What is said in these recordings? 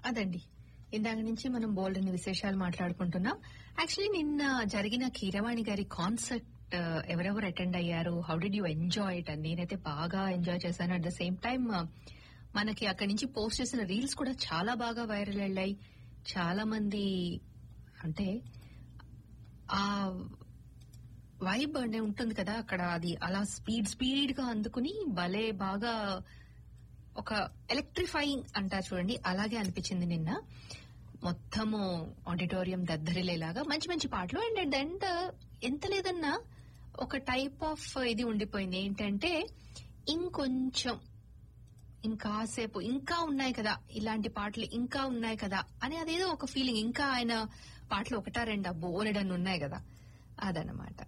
అదండి ఇందాక నుంచి మనం బోల్డ్ అన్ని విశేషాలు మాట్లాడుకుంటున్నాం యాక్చువల్లీ నిన్న జరిగిన కీరవాణి గారి కాన్సర్ట్ ఎవరెవరు అటెండ్ అయ్యారు how did you enjoy it అని నేనైతే బాగా ఎంజాయ్ చేశాను అట్ ద సేమ్ టైం మనకి అక్కడి నుంచి పోస్ట్ చేసిన రీల్స్ కూడా చాలా బాగా వైరల్ అయ్యాయి చాలా మంది అంటే ఆ వైబ్ అనే ఉంటుంది కదా అక్కడ అది అలా స్పీడ్ స్పీడ్ గా అందుకుని భలే బాగా ఒక ఎలక్ట్రిఫైయింగ్ అంటారు చూడండి అలాగే అనిపించింది నిన్న మొత్తము ఆడిటోరియం దద్దరిలేలాగా మంచి మంచి పాటలు అండ్ అట్ ఎండ్ ఎంత లేదన్నా ఒక టైప్ ఆఫ్ ఇది ఉండిపోయింది ఏంటంటే ఇంకొంచెం ఇంకాసేపు ఇంకా ఉన్నాయి కదా ఇలాంటి పాటలు ఇంకా ఉన్నాయి కదా అని అదేదో ఒక ఫీలింగ్ ఇంకా ఆయన పాటలు ఒకటా రెండా బోలెడన్ని ఉన్నాయి కదా అదనమాట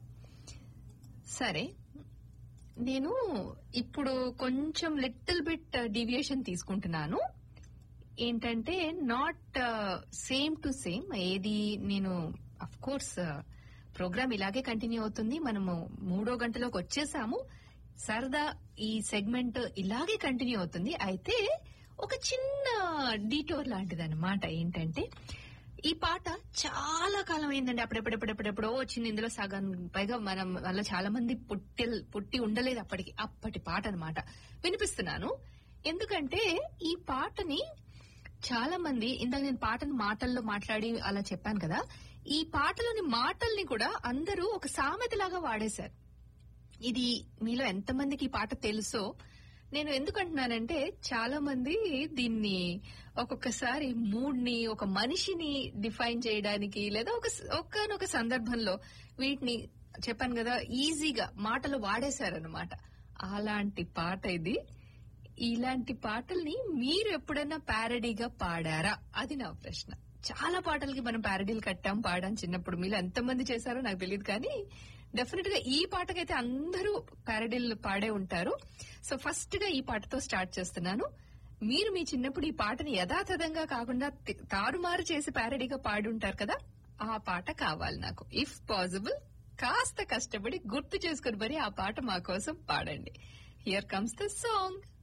సరే నేను ఇప్పుడు కొంచెం లిటిల్ బిట్ డీవియేషన్ తీసుకుంటున్నాను ఏంటంటే నాట్ సేమ్ టు సేమ్ ఏది నేను అఫ్ కోర్స్ ప్రోగ్రామ్ ఇలాగే కంటిన్యూ అవుతుంది మనము మూడో గంటలోకి వచ్చేసాము సరదా ఈ సెగ్మెంట్ ఇలాగే కంటిన్యూ అవుతుంది అయితే ఒక చిన్న డీటోర్ లాంటిది అనమాట ఏంటంటే ఈ పాట చాలా కాలం అయిందండి అప్పుడెప్పుడెప్పుడెప్పుడెప్పుడో వచ్చింది ఇందులో సగం పైగా మనం వల్ల చాలా మంది పుట్టి పుట్టి ఉండలేదు అప్పటికి అప్పటి పాట అనమాట వినిపిస్తున్నాను ఎందుకంటే ఈ పాటని చాలా మంది ఇందాక నేను పాటను మాటల్లో మాట్లాడి అలా చెప్పాను కదా ఈ పాటలోని మాటల్ని కూడా అందరూ ఒక సామెతలాగా వాడేశారు ఇది మీలో ఎంతమందికి ఈ పాట తెలుసో నేను ఎందుకంటున్నానంటే చాలా మంది దీన్ని ఒక్కొక్కసారి మూడ్ ని ఒక మనిషిని డిఫైన్ చేయడానికి లేదా ఒక ఒక్కనొక సందర్భంలో వీటిని చెప్పాను కదా ఈజీగా మాటలు వాడేశారనమాట అలాంటి పాట ఇది ఇలాంటి పాటల్ని మీరు ఎప్పుడైనా ప్యారడీగా పాడారా అది నా ప్రశ్న చాలా పాటలకి మనం ప్యారడీలు కట్టాం పాడాం చిన్నప్పుడు మీరు ఎంతమంది చేశారో నాకు తెలియదు కానీ డెఫినెట్ గా ఈ పాటకైతే అందరూ ప్యారడీలు పాడే ఉంటారు సో ఫస్ట్ గా ఈ పాటతో స్టార్ట్ చేస్తున్నాను మీరు మీ చిన్నప్పుడు ఈ పాటని యథాతథంగా కాకుండా తారుమారు చేసి ప్యారడీగా పాడి ఉంటారు కదా ఆ పాట కావాలి నాకు ఇఫ్ పాసిబుల్ కాస్త కష్టపడి గుర్తు చేసుకుని మరి ఆ పాట మా కోసం పాడండి హియర్ కమ్స్ ద సాంగ్